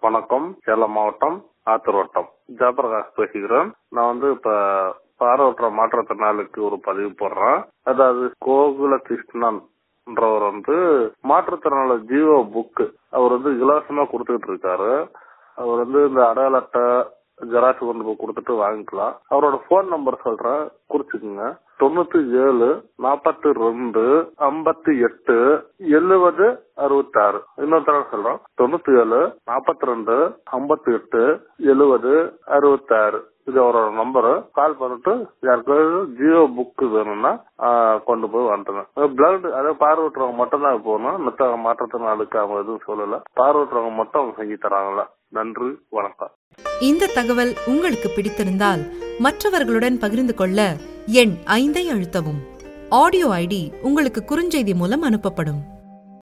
வணக்கம் சேலம் மாவட்டம் ஆத்தூர் வட்டம் ஜெயபிரகாஷ் பேசுகிறேன் நான் வந்து இப்ப பார்வையற்ற மாற்றுத்திறனாளிக்கு ஒரு பதிவு போடுறேன் அதாவது கோகுல கிருஷ்ணன் என்றவர் வந்து மாற்றுத்திறனாளி ஜீவோ புக் அவர் வந்து இலவசமா கொடுத்துட்டு இருக்காரு அவர் வந்து இந்த அடையாள அட்டை ஜெராக்ஸ் கொண்டு போய் கொடுத்துட்டு வாங்கிக்கலாம் அவரோட போன் நம்பர் சொல்றேன் குறிச்சுக்குங்க தொண்ணூத்தி ஏழு நாற்பத்தி ரெண்டு ஐம்பத்தி எட்டு எழுபது அறுபத்தி ஆறு இன்னொரு தடவை சொல்றோம் தொண்ணூத்தி ஏழு நாற்பத்தி ரெண்டு ஐம்பத்தி எட்டு எழுபது அறுபத்தி ஆறு இது அவரோட நம்பரு கால் பண்ணிட்டு யாருக்காவது ஜியோ புக் வேணும்னா ஆஹ், கொண்டு போய் வந்துடுங்க பிளட் அதாவது பார்வையற்றவங்க மட்டும் தான் போகணும் மற்ற மாற்றத்தினாளுக்கு அவங்க எதுவும் சொல்லல பார்வையற்றவங்க மட்டும் அவங்க செஞ்சு தராங்களா நன்றி வணக்கம் இந்த தகவல் உங்களுக்கு பிடித்திருந்தால் மற்றவர்களுடன் பகிர்ந்து கொள்ள எண் ஐந்தை அழுத்தவும் ஆடியோ ஐடி உங்களுக்கு குறுஞ்செய்தி மூலம் அனுப்பப்படும்